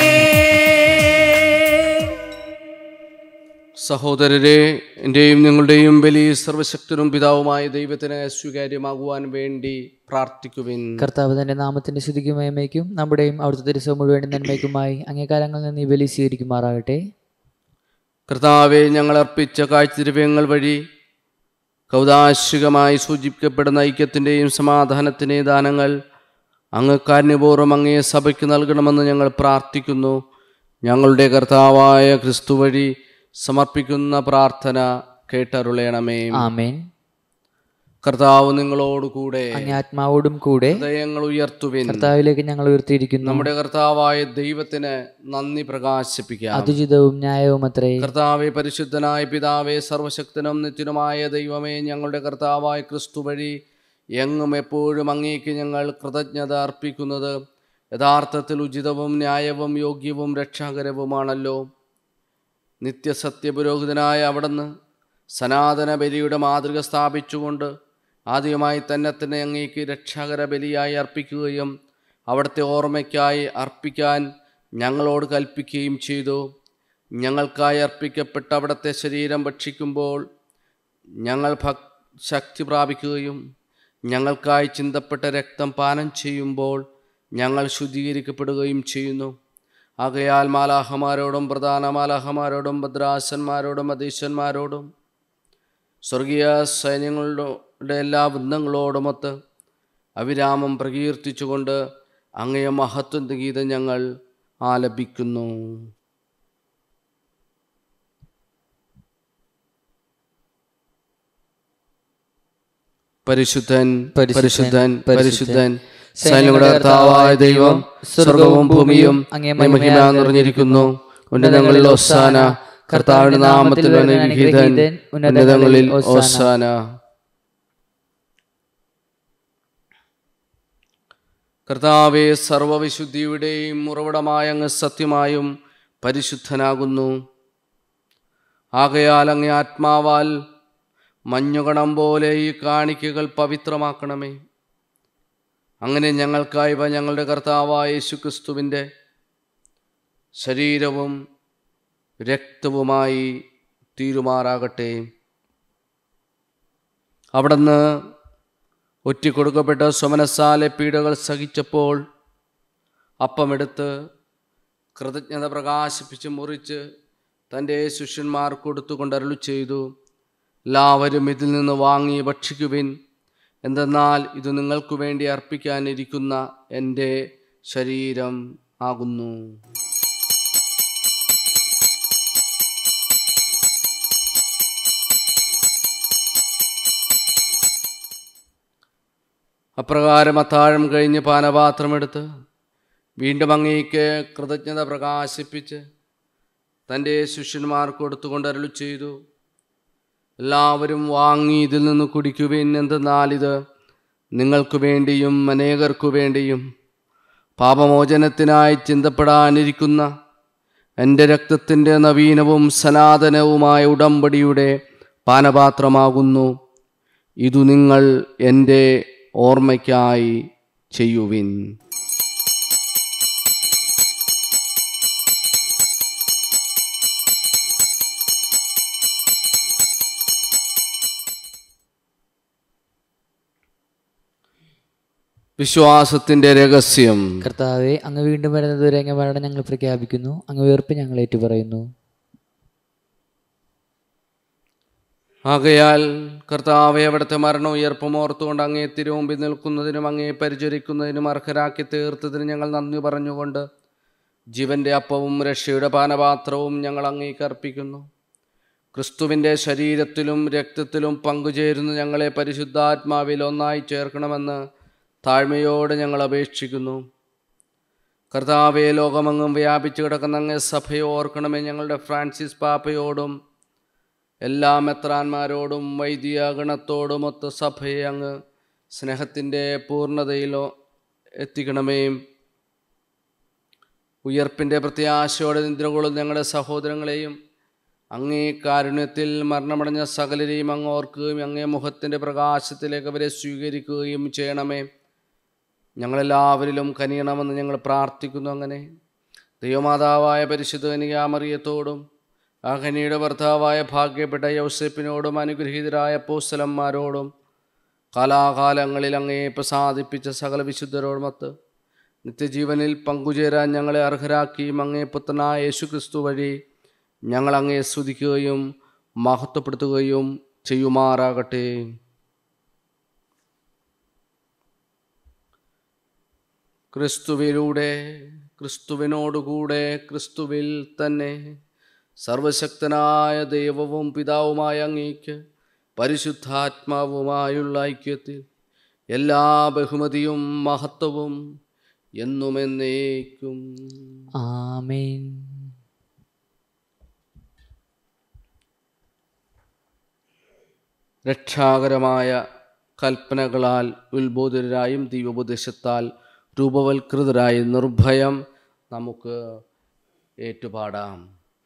സഹോദരരെ എൻ്റെയും നിങ്ങളുടെയും ബലി സർവശക്തനും പിതാവുമായ ദൈവത്തിന് സ്വീകാര്യമാകുവാൻ വേണ്ടി പ്രാർത്ഥിക്കുവിൻ കർത്താവ് തന്റെ നാമത്തിന്റെ ശുദ്ധിക്കും മേന്മയ്ക്കും നമ്മുടെയും അവിടുത്തെ ദിവസവും മുഴുവൻ നന്മയ്ക്കുമായി അങ്ങേക്കാലങ്ങളിൽ നിന്ന് ഈ ബലി സ്വീകരിക്കുമാറാകട്ടെ കർത്താവെ ഞങ്ങൾ അർപ്പിച്ച കാഴ്ചദ്രവ്യങ്ങൾ വഴി കൗതാശികമായി സൂചിപ്പിക്കപ്പെടുന്ന ഐക്യത്തിൻ്റെയും സമാധാനത്തിൻ്റെയും ദാനങ്ങൾ അങ്ങ് കാരുണ്യപൂർവ്വം അങ്ങേ സഭയ്ക്ക് നൽകണമെന്ന് ഞങ്ങൾ പ്രാർത്ഥിക്കുന്നു ഞങ്ങളുടെ കർത്താവായ ക്രിസ്തു വഴി സമർപ്പിക്കുന്ന പ്രാർത്ഥന കേട്ടരുളയണമേ ആമേൻ കർത്താവ് നിങ്ങളോടുകൂടെ അങ്ങേ ആത്മാവോടും കൂടെ ഹൃദയങ്ങൾ ഉയർത്തുവിൻ കർത്താവിലേക്ക് ഞങ്ങൾ ഉയർത്തിയിരിക്കുന്നു നമ്മുടെ കർത്താവായ ദൈവത്തിന് നന്ദി പ്രകാശിപ്പിക്കാം അതുചിതവും ന്യായവും അത്രേ കർത്താവെ പരിശുദ്ധനായ പിതാവേ സർവശക്തനും നിത്യനുമായ ദൈവമേ ഞങ്ങളുടെ കർത്താവായ ക്രിസ്തു വഴി എങ്ങും എപ്പോഴും അങ്ങേക്ക് ഞങ്ങൾ കൃതജ്ഞത അർപ്പിക്കുന്നത് യഥാർത്ഥത്തിൽ ഉചിതവും ന്യായവും യോഗ്യവും രക്ഷാകരവുമാണല്ലോ നിത്യസത്യ പുരോഹിതനായ അവിടുന്ന് സനാതന ബലിയുടെ മാതൃക സ്ഥാപിച്ചുകൊണ്ട് ആദ്യമായി തന്നെ തന്നെ അങ്ങേക്ക് രക്ഷാകര ബലിയായി അർപ്പിക്കുകയും അവിടുത്തെ ഓർമ്മയ്ക്കായി അർപ്പിക്കാൻ ഞങ്ങളോട് കൽപ്പിക്കുകയും ചെയ്തു ഞങ്ങൾക്കായി അർപ്പിക്കപ്പെട്ട അവിടുത്തെ ശരീരം ഭക്ഷിക്കുമ്പോൾ ഞങ്ങൾ ഭക് ശക്തി പ്രാപിക്കുകയും ഞങ്ങൾക്കായി ചിന്തപ്പെട്ട രക്തം പാനം ചെയ്യുമ്പോൾ ഞങ്ങൾ ശുദ്ധീകരിക്കപ്പെടുകയും ചെയ്യുന്നു ആകയാൽ മാലാഹമാരോടും പ്രധാന മാലാഹമാരോടും ഭദ്രാസന്മാരോടും അധീശന്മാരോടും സ്വർഗീയ സൈന്യങ്ങളുടെ എല്ലാ വൃന്ദങ്ങളോടുമൊത്ത് അവിരാമം പ്രകീർത്തിച്ചുകൊണ്ട് അങ്ങയ മഹത്വം ഗീതം ഞങ്ങൾ ആലപിക്കുന്നു പരിശുദ്ധൻ പരിശുദ്ധൻ പരിശുദ്ധൻ സൈന്യങ്ങളുടെ കർത്താവായ ദൈവം സ്വർഗവും ഭൂമിയും അങ്ങേ മഹിമ നിറഞ്ഞിരിക്കുന്നു ഉന്നതങ്ങളിൽ ഓസാന കർത്താവിന്റെ നാമത്തിൽ അനുഗ്രഹീതൻ ഉന്നതങ്ങളിൽ ഓസാന കർത്താവെ സർവവിശുദ്ധിയുടെയും ഉറവിടമായ അങ്ങ് സത്യമായും പരിശുദ്ധനാകുന്നു ആകയാൽ അങ്ങേ ആത്മാവാൽ മഞ്ഞുകണം പോലെ ഈ കാണിക്കകൾ പവിത്രമാക്കണമേ അങ്ങനെ ഞങ്ങൾക്കായി ഇവ ഞങ്ങളുടെ കർത്താവായ യേശുക്രിസ്തുവിൻ്റെ ശരീരവും രക്തവുമായി തീരുമാറാകട്ടെ അവിടുന്ന് ഒറ്റിക്കൊടുക്കപ്പെട്ട സ്വമനസാലെ പീഡകൾ സഹിച്ചപ്പോൾ അപ്പമെടുത്ത് കൃതജ്ഞത പ്രകാശിപ്പിച്ച് മുറിച്ച് തൻ്റെ ശിഷ്യന്മാർ കൊടുത്തുകൊണ്ട് അരുളി ചെയ്തു എല്ലാവരും ഇതിൽ നിന്ന് വാങ്ങി ഭക്ഷിക്കുവിൻ എന്തെന്നാൽ ഇത് നിങ്ങൾക്ക് വേണ്ടി അർപ്പിക്കാനിരിക്കുന്ന എൻ്റെ ശരീരം ആകുന്നു അപ്രകാരം അത്താഴം കഴിഞ്ഞ് പാനപാത്രമെടുത്ത് വീണ്ടും അങ്ങേക്ക് കൃതജ്ഞത പ്രകാശിപ്പിച്ച് തൻ്റെ ശിഷ്യന്മാർ കൊടുത്തുകൊണ്ട് അരുളി ചെയ്തു എല്ലാവരും വാങ്ങി ഇതിൽ നിന്ന് കുടിക്കുവിൻ എന്തെന്നാൽ ഇത് നിങ്ങൾക്ക് വേണ്ടിയും അനേകർക്കു വേണ്ടിയും പാപമോചനത്തിനായി ചിന്തപ്പെടാനിരിക്കുന്ന എൻ്റെ രക്തത്തിൻ്റെ നവീനവും സനാതനവുമായ ഉടമ്പടിയുടെ പാനപാത്രമാകുന്നു ഇതു നിങ്ങൾ എൻ്റെ ഓർമ്മയ്ക്കായി ചെയ്യുവിൻ വിശ്വാസത്തിൻ്റെ രഹസ്യം കർത്താവെ അങ്ങ് വീണ്ടും വരുന്നതുവരെ അങ്ങ് മരണം ഞങ്ങൾ പ്രഖ്യാപിക്കുന്നു അങ്ങ് ഉയർപ്പ് ഞങ്ങൾ ഏറ്റുപറയുന്നു ആകയാൽ കർത്താവെ അവിടുത്തെ മരണം ഉയർപ്പും ഓർത്തുകൊണ്ട് അങ്ങേ തിരുമുമ്പിൽ നിൽക്കുന്നതിനും അങ്ങേ പരിചരിക്കുന്നതിനും അർഹരാക്കി തീർത്തതിന് ഞങ്ങൾ നന്ദി പറഞ്ഞുകൊണ്ട് ജീവന്റെ അപ്പവും രക്ഷയുടെ പാനപാത്രവും ഞങ്ങൾ അങ്ങേക്ക് അർപ്പിക്കുന്നു ക്രിസ്തുവിൻ്റെ ശരീരത്തിലും രക്തത്തിലും പങ്കുചേരുന്ന ഞങ്ങളെ പരിശുദ്ധാത്മാവിൽ ഒന്നായി ചേർക്കണമെന്ന് താഴ്മയോടെ ഞങ്ങൾ അപേക്ഷിക്കുന്നു കർത്താവെ ലോകമെങ്ങും വ്യാപിച്ചു കിടക്കുന്ന അങ്ങേ സഭയെ ഓർക്കണമേ ഞങ്ങളുടെ ഫ്രാൻസിസ് പാപ്പയോടും എല്ലാ മെത്രാന്മാരോടും വൈദിക ഗണത്തോടുമൊത്ത് സഭയെ അങ്ങ് സ്നേഹത്തിൻ്റെ പൂർണ്ണതയിലോ എത്തിക്കണമേ ഉയർപ്പിൻ്റെ പ്രത്യാശയോടെ നിദ്രകൊള്ളും ഞങ്ങളുടെ സഹോദരങ്ങളെയും അങ്ങേ കാരുണ്യത്തിൽ മരണമടഞ്ഞ സകലരെയും അങ്ങ് ഓർക്കുകയും അങ്ങേ മുഖത്തിൻ്റെ പ്രകാശത്തിലേക്ക് അവരെ സ്വീകരിക്കുകയും ചെയ്യണമേ ഞങ്ങളെല്ലാവരിലും കനിയണമെന്ന് ഞങ്ങൾ പ്രാർത്ഥിക്കുന്നു അങ്ങനെ ദൈവമാതാവായ പരിശുദ്ധ കനികാമറിയത്തോടും ആ കനിയുടെ ഭർത്താവായ ഭാഗ്യപ്പെട്ട യൗസേപ്പിനോടും അനുഗ്രഹീതരായ പോസ്റ്റലന്മാരോടും കാലാകാലങ്ങളിൽ അങ്ങേ പ്രസാദിപ്പിച്ച സകല വിശുദ്ധരോടുമൊത്ത് നിത്യജീവനിൽ പങ്കുചേരാൻ ഞങ്ങളെ അർഹരാക്കിയും അങ്ങേ പുത്രനായ യേശുക്രിസ്തു വഴി ഞങ്ങൾ അങ്ങേ സ്തുതിക്കുകയും മഹത്വപ്പെടുത്തുകയും ചെയ്യുമാറാകട്ടെ ക്രിസ്തുവിലൂടെ ക്രിസ്തുവിനോടുകൂടെ ക്രിസ്തുവിൽ തന്നെ സർവശക്തനായ ദൈവവും പിതാവുമായ അങ്ങേക്ക് പരിശുദ്ധാത്മാവുമായുള്ള ഐക്യത്തിൽ എല്ലാ ബഹുമതിയും മഹത്വവും എന്നുമെന്നേക്കും ആമേൻ രക്ഷാകരമായ കൽപ്പനകളാൽ ഉത്ബോധിതരായും ദൈവോപദേശത്താൽ രൂപവൽകൃതരായി നിർഭയം നമുക്ക് ഏറ്റുപാടാം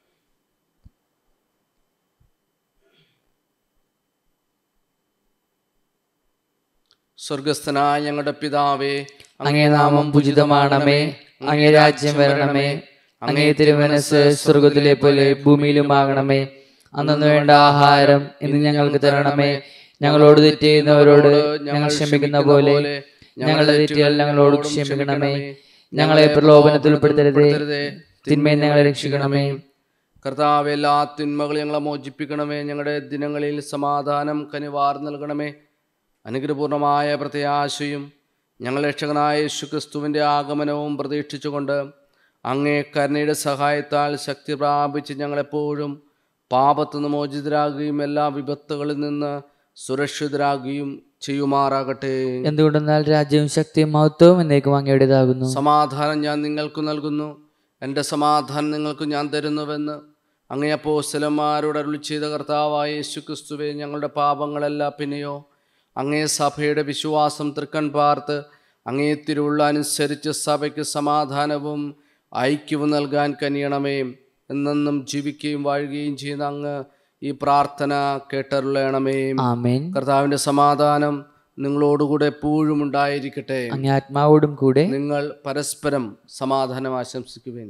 സ്വർഗസ്ഥനായ ഞങ്ങളുടെ പിതാവേ അങ്ങേ നാമം പൂജിതമാണമേ അങ്ങേ രാജ്യം വരണമേ അങ്ങേ തിരുമനസ് സ്വർഗത്തിലെ പോലെ ഭൂമിയിലുമാകണമേ അന്നു വേണ്ട ആഹാരം ഇന്ന് ഞങ്ങൾക്ക് തരണമേ ഞങ്ങളോട് തെറ്റ് ചെയ്യുന്നവരോട് ഞങ്ങൾ ക്ഷമിക്കുന്ന പോലെ ഞങ്ങളുടെ തെറ്റുകൾ ഞങ്ങളോട് ക്ഷമിക്കണമേ ഞങ്ങളെ പ്രലോഭനത്തിൽ ഉൾപ്പെടുത്തരുതേ തിന്മയിൽ ഞങ്ങളെ രക്ഷിക്കണമേ കർത്താവ് എല്ലാ തിന്മകളും ഞങ്ങളെ മോചിപ്പിക്കണമേ ഞങ്ങളുടെ ദിനങ്ങളിൽ സമാധാനം കനിവാർ നൽകണമേ അനുഗ്രഹപൂർണമായ പ്രത്യാശയും ഞങ്ങൾ രക്ഷകനായ യേശുക്രിസ്തുവിൻ്റെ ആഗമനവും പ്രതീക്ഷിച്ചുകൊണ്ട് അങ്ങേ കരുണയുടെ സഹായത്താൽ ശക്തി പ്രാപിച്ച് ഞങ്ങളെപ്പോഴും പാപത്തുനിന്ന് മോചിതരാകുകയും എല്ലാ വിപത്തുകളിൽ നിന്ന് സുരക്ഷിതരാകുകയും ചെയ്യുമാറാകട്ടെ എന്തുകൊണ്ടെന്നാൽ രാജ്യവും ശക്തിയും മഹത്വവും എന്നേക്കും അങ്ങയുടേതാകുന്നു സമാധാനം ഞാൻ നിങ്ങൾക്ക് നൽകുന്നു എൻ്റെ സമാധാനം നിങ്ങൾക്ക് ഞാൻ തരുന്നുവെന്ന് അങ്ങേ അപ്പോസ്തലന്മാരോട് അരുളി ചെയ്ത കർത്താവായ യേശുക്രിസ്തുവെ ഞങ്ങളുടെ പാപങ്ങളെല്ലാം പിന്നെയോ അങ്ങേ സഭയുടെ വിശ്വാസം തൃക്കൺ പാർത്ത് അങ്ങേ തിരുവുള്ള അനുസരിച്ച് സഭയ്ക്ക് സമാധാനവും ഐക്യവും നൽകാൻ കനിയണമേ എന്നെന്നും ജീവിക്കുകയും വാഴുകയും ചെയ്യുന്ന അങ്ങ് ഈ പ്രാർത്ഥന കേട്ടരുളയണമേ ആമേൻ കർത്താവിൻ്റെ സമാധാനം നിങ്ങളോടുകൂടെ എപ്പോഴും ഉണ്ടായിരിക്കട്ടെ അങ്ങേ ആത്മാവോടും കൂടെ നിങ്ങൾ പരസ്പരം സമാധാനം ആശംസിക്കുവേൻ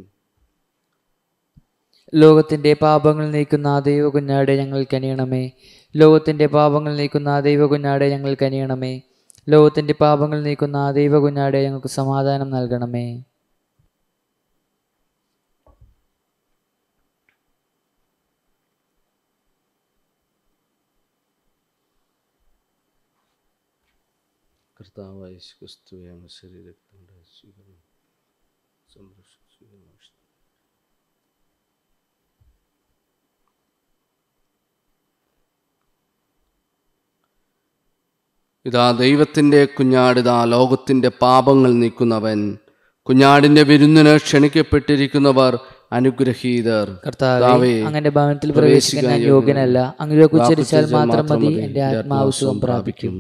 ലോകത്തിന്റെ പാപങ്ങൾ നീക്കുന്ന ആ ദൈവ കുഞ്ഞാടെ ഞങ്ങൾ കനിയണമേ ലോകത്തിന്റെ പാപങ്ങൾ നീക്കുന്ന ആ ദൈവ കുഞ്ഞാടെ ഞങ്ങൾ കനിയണമേ ലോകത്തിന്റെ പാപങ്ങൾ നീക്കുന്ന ആ ദൈവ കുഞ്ഞാടെ ഞങ്ങൾക്ക് സമാധാനം നൽകണമേ കർത്താവായ യേശുക്രിസ്തുവേ അങ്ങ് ശരീരത്തിൻ്റെ സ്വീകരണം സംരക്ഷിച്ചു ഇതാ ദൈവത്തിൻ്റെ കുഞ്ഞാടിതാ ലോകത്തിൻ്റെ പാപങ്ങൾ നീക്കുന്നവൻ കുഞ്ഞാടിൻ്റെ വിരുന്നിന് ക്ഷണിക്കപ്പെട്ടിരിക്കുന്നവർ അനുഗ്രഹീതർ കർത്താവേ അങ്ങന്റെ ഭവനത്തിൽ പ്രവേശിക്കാൻ ഞാൻ യോഗ്യനല്ല അങ്ങനെയൊക്കെ ഉച്ചരിച്ചാൽ മാത്രം മതി എന്റെ ആത്മാവ് സുഖം പ്രാപിക്കും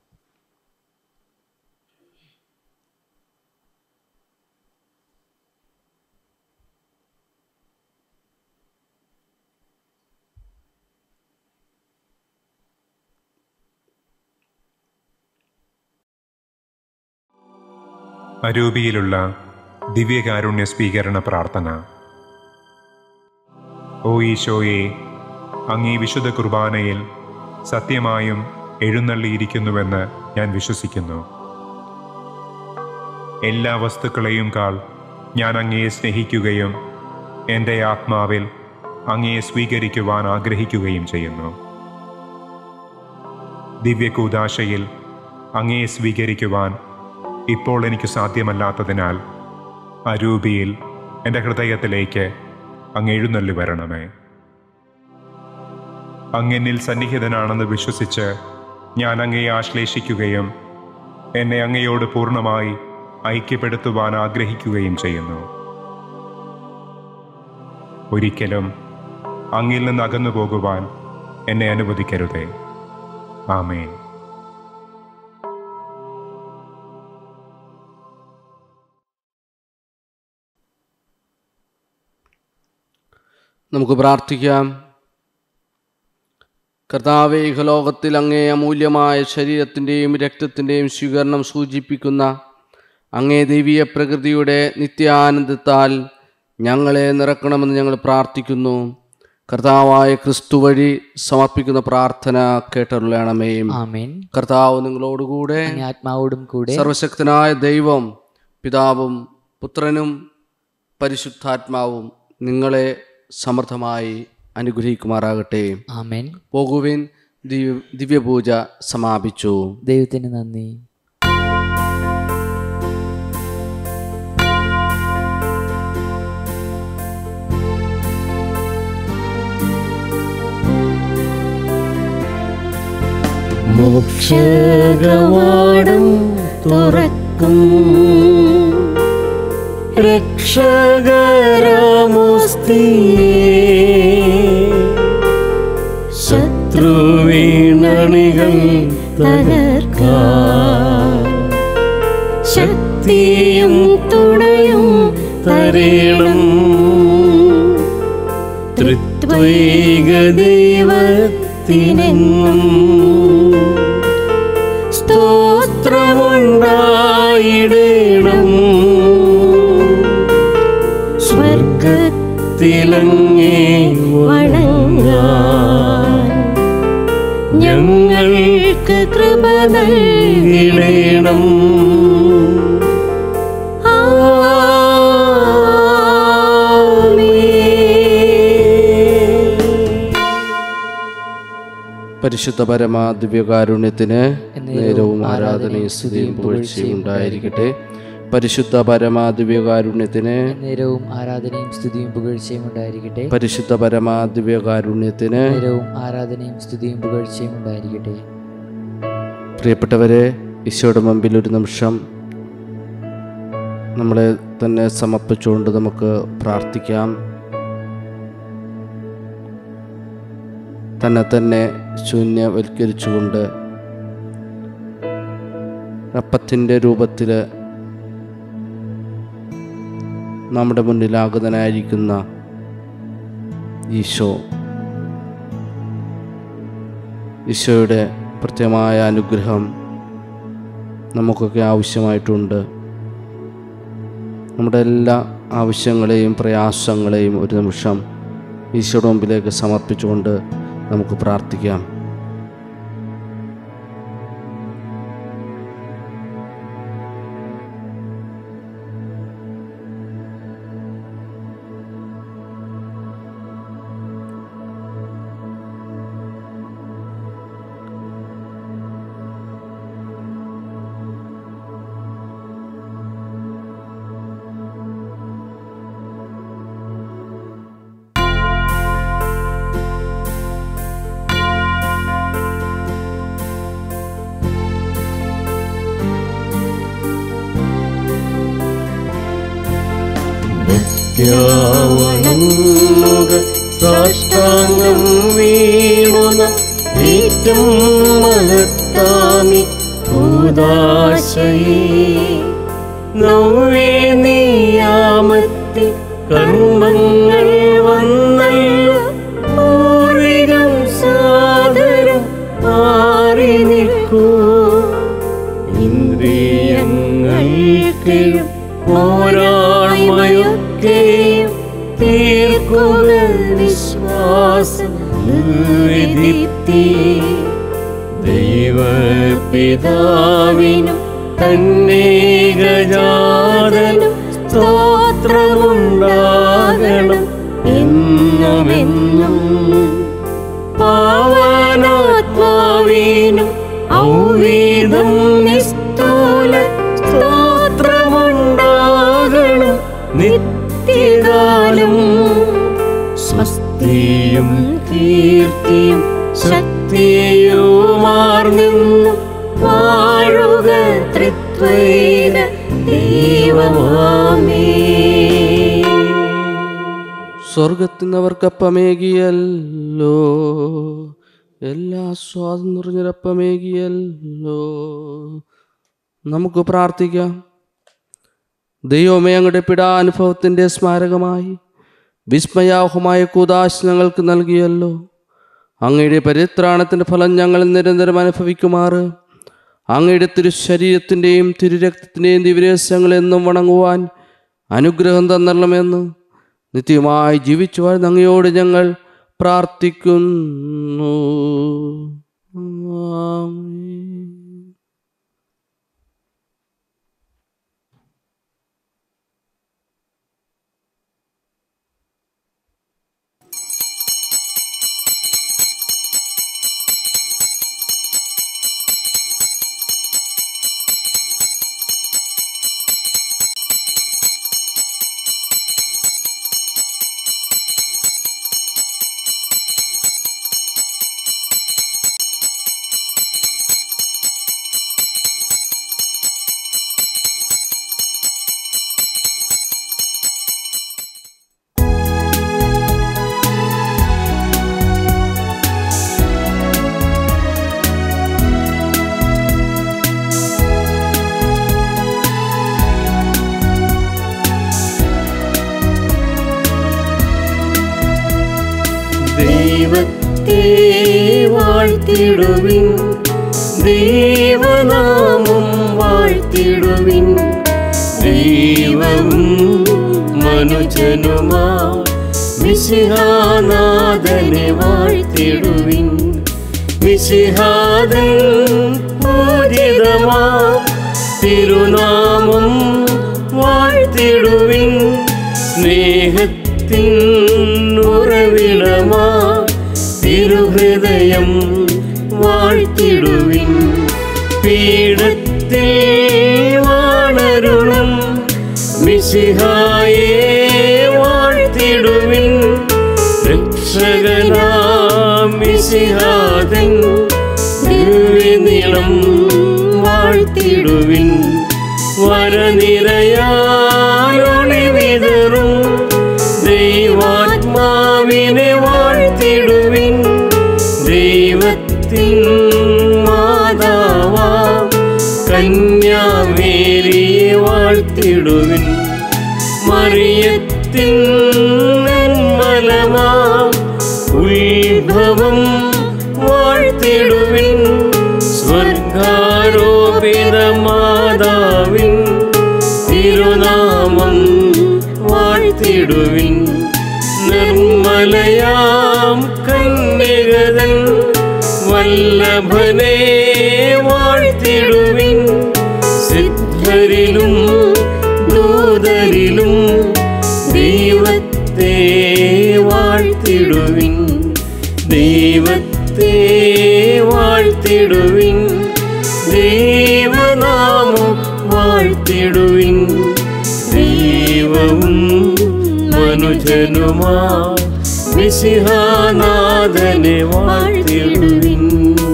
അരൂപിയിലുള്ള ദിവ്യകാരുണ്യ സ്വീകരണ പ്രാർത്ഥന ഓ ഈശോയെ അങ്ങീ വിശുദ്ധ കുർബാനയിൽ സത്യമായും എഴുന്നള്ളിയിരിക്കുന്നുവെന്ന് ഞാൻ വിശ്വസിക്കുന്നു എല്ലാ വസ്തുക്കളെയും കാൾ ഞാൻ അങ്ങയെ സ്നേഹിക്കുകയും എൻ്റെ ആത്മാവിൽ അങ്ങയെ സ്വീകരിക്കുവാൻ ആഗ്രഹിക്കുകയും ചെയ്യുന്നു ദിവ്യകൂദാശയിൽ അങ്ങയെ സ്വീകരിക്കുവാൻ ഇപ്പോൾ എനിക്ക് സാധ്യമല്ലാത്തതിനാൽ അരൂപിയിൽ എൻ്റെ ഹൃദയത്തിലേക്ക് അങ്ങ് എഴുന്നള്ളി വരണമേ അങ്ങെന്നിൽ സന്നിഹിതനാണെന്ന് വിശ്വസിച്ച് ഞാൻ അങ്ങയെ ആശ്ലേഷിക്കുകയും എന്നെ അങ്ങയോട് പൂർണ്ണമായി ഐക്യപ്പെടുത്തുവാൻ ആഗ്രഹിക്കുകയും ചെയ്യുന്നു ഒരിക്കലും അങ്ങിൽ നിന്ന് അകന്നു പോകുവാൻ എന്നെ അനുവദിക്കരുതേ ആമേൻ നമുക്ക് പ്രാർത്ഥിക്കാം കർത്താവെ ലോകത്തിൽ അങ്ങേ അമൂല്യമായ ശരീരത്തിൻ്റെയും രക്തത്തിൻ്റെയും സ്വീകരണം സൂചിപ്പിക്കുന്ന അങ്ങേ ദൈവീയ പ്രകൃതിയുടെ നിത്യാനന്ദത്താൽ ഞങ്ങളെ നിറക്കണമെന്ന് ഞങ്ങൾ പ്രാർത്ഥിക്കുന്നു കർത്താവായ ക്രിസ്തു വഴി സമർപ്പിക്കുന്ന പ്രാർത്ഥന കേട്ടരുളണമേ ആമേൻ കർത്താവ് നിങ്ങളോടുകൂടെ അങ്ങേ ആത്മാവോടും കൂടെ സർവശക്തനായ ദൈവം പിതാവും പുത്രനും പരിശുദ്ധാത്മാവും നിങ്ങളെ സമൃദ്ധമായി അനുഗ്രഹിക്കുമാറാകട്ടെ ആമേൻ പോകുവിൻ ദിവ്യ ദിവ്യപൂജ സമാപിച്ചു ദൈവത്തിന് നന്ദി മോക്ഷകവാടം തുറക്കും രക്ഷകരാമോസ്തിയേ ശത്രുവീണണികൾ തകർക്കാൻ ശക്തിയും തുണയും തരേണം തൃത്വൈക ദൈവത്തിനെങ്ങും സ്തോത്രമുണ്ടായിടണം സ്വർഗത്തിലങ്ങേ വണങ്ങാൻ ഞങ്ങൾക്ക് കൃപ നൽകിടണം പരിശുദ്ധ പരമാ ദിവ്യകാരുണ്യത്തിന് നേരവും ആരാധനയും സ്തുതിയും പുകഴ്ചയും ഉണ്ടായിരിക്കട്ടെ പരിശുദ്ധ പരമാ ദിവ്യകാരുണ്യത്തിന് നേരവും ആരാധനയും സ്തുതിയും പുകഴ്ചയും ഉണ്ടായിരിക്കട്ടെ പരിശുദ്ധ പരമാ ദിവ്യകാരുണ്യത്തിന് നേരവും ആരാധനയും സ്തുതിയും പുകഴ്ചയും ഉണ്ടായിരിക്കട്ടെ പ്രിയപ്പെട്ടവരെ ഈശോയുടെ മുമ്പിൽ ഒരു നിമിഷം നമ്മളെ തന്നെ സമർപ്പിച്ചുകൊണ്ട് നമുക്ക് പ്രാർത്ഥിക്കാം തന്നെ തന്നെ ശൂന്യവൽക്കരിച്ചുകൊണ്ട് അപ്പത്തിൻ്റെ രൂപത്തിൽ നമ്മുടെ മുന്നിലാകുന്നതിനായിരിക്കുന്ന ഈശോ ഈശോയുടെ പ്രത്യേകമായ അനുഗ്രഹം നമുക്കൊക്കെ ആവശ്യമായിട്ടുണ്ട് നമ്മുടെ എല്ലാ ആവശ്യങ്ങളെയും പ്രയാസങ്ങളെയും ഒരു നിമിഷം ഈശോയുടെ മുമ്പിലേക്ക് സമർപ്പിച്ചുകൊണ്ട് നമുക്ക് പ്രാർത്ഥിക്കാം യാവണങ്ങുക സാഷ്ടാംഗം വീണുന ഏറ്റം മഹത്താമി ഭൂതാശയേ നവ്വേ നീയാമത്തി കർമ്മങ്ങൾ വന്നല്ല പൂർവികം സാദരം മാറി നിൽക്കൂ ഇന്ദ്രിയങ്ങൾക്കെഴും പോരായ്മയൊക്കെയും തീർക്കുക വിശ്വാസം നിർവിധിത്തി ദൈവപിതാവിനും തന്നെ ഗജാതനും സ്തോത്രമുണ്ടാകണം എന്നുമെന്നും പാവനാത്മാവിനും ഔവീതം നിസ്തൂല സ്തോത്രമുണ്ടാകണം നിത്യകാലം സ്വസ്തിയും കീർത്തിയും ശക്തിയുമാർന്നിന്നും വാഴുക തൃത്വൈക ദൈവമാമേ സ്വർഗത്തിനവർക്കപ്പമേകിയല്ലോ എല്ലാ സ്വാതന്ത്ര്യനിരപ്പമേകിയല്ലോ നമുക്ക് പ്രാർത്ഥിക്കാം ദൈവമേ അങ്ങയുടെ പിടാനുഭവത്തിൻ്റെ സ്മാരകമായി വിസ്മയാഹമായ കൂതാശ് ഞങ്ങൾക്ക് നൽകിയല്ലോ അങ്ങയുടെ പരിത്രാണത്തിൻ്റെ ഫലം ഞങ്ങൾ നിരന്തരം അനുഭവിക്കുമാറ് അങ്ങയുടെ തിരുശരീരത്തിൻ്റെയും തിരുരക്തത്തിൻ്റെയും ദിവരഹസ്യങ്ങൾ എന്നും വണങ്ങുവാൻ അനുഗ്രഹം തന്നള്ളമെന്ന് നിത്യമായി ജീവിച്ചു വരുന്ന അങ്ങയോട് ഞങ്ങൾ പ്രാർത്ഥിക്കുന്നു ആമേൻ. ദൈവത്തെ വാഴ്ത്തിടുവിൻ ദൈവനാമം വാഴ്ത്തിടുവിൻ ദൈവവും മനുജനുമാ മിശിഹാനാഥനെ വാഴ്ത്തിടുവിൻ മിശിഹാദൻ പൂജിതമാ തിരുനാമം വാഴ്ത്തിടുവിൻ സ്നേഹത്തിൻ ഉറവിടമാ തിരുഹൃദയം വാഴ്ത്തിടുവിൻ പീഠത്തിൽ വാണരുളും മിശിഹായെ വാഴ്ത്തിടുവിൻ രക്ഷകനാം മിശിഹാതൻ ദിവ്യനിളം വാഴ്ത്തിടുവിൻ വരനിരയാലൊളി വിതറും ദൈവാത്മാവിനെ വാഴ്ത്തിടുവിൻ ദൈവത്തിൻ മാതാവാ കന്യാമേരിയെ വാഴ്ത്തിടുവിൻ മറിയത്തിൻ നന്മലമാ ഉത്ഭവം വാഴ്ത്തിടുവിൻ സ്വർഗാരോപിത മാതാവിൻ തിരുനാമം വാഴ്ത്തിടുവിൻ നിർമ്മലയാം കന്യകതൻ വല്ലഭനെ വാഴ്ത്തിടുവിൻ സിദ്ധരിലും ദൂതരിലും ദൈവത്തെ വാഴ്ത്തിടുവിൻ ദൈവത്തെ വാഴ്ത്തിടുവിൻ ദൈവനാമം വാഴ്ത്തിടുവിൻ ദൈവവും മനുജനുമാ മിശിഹാനാഥനെ വാഴ്ത്തിടുവിൻ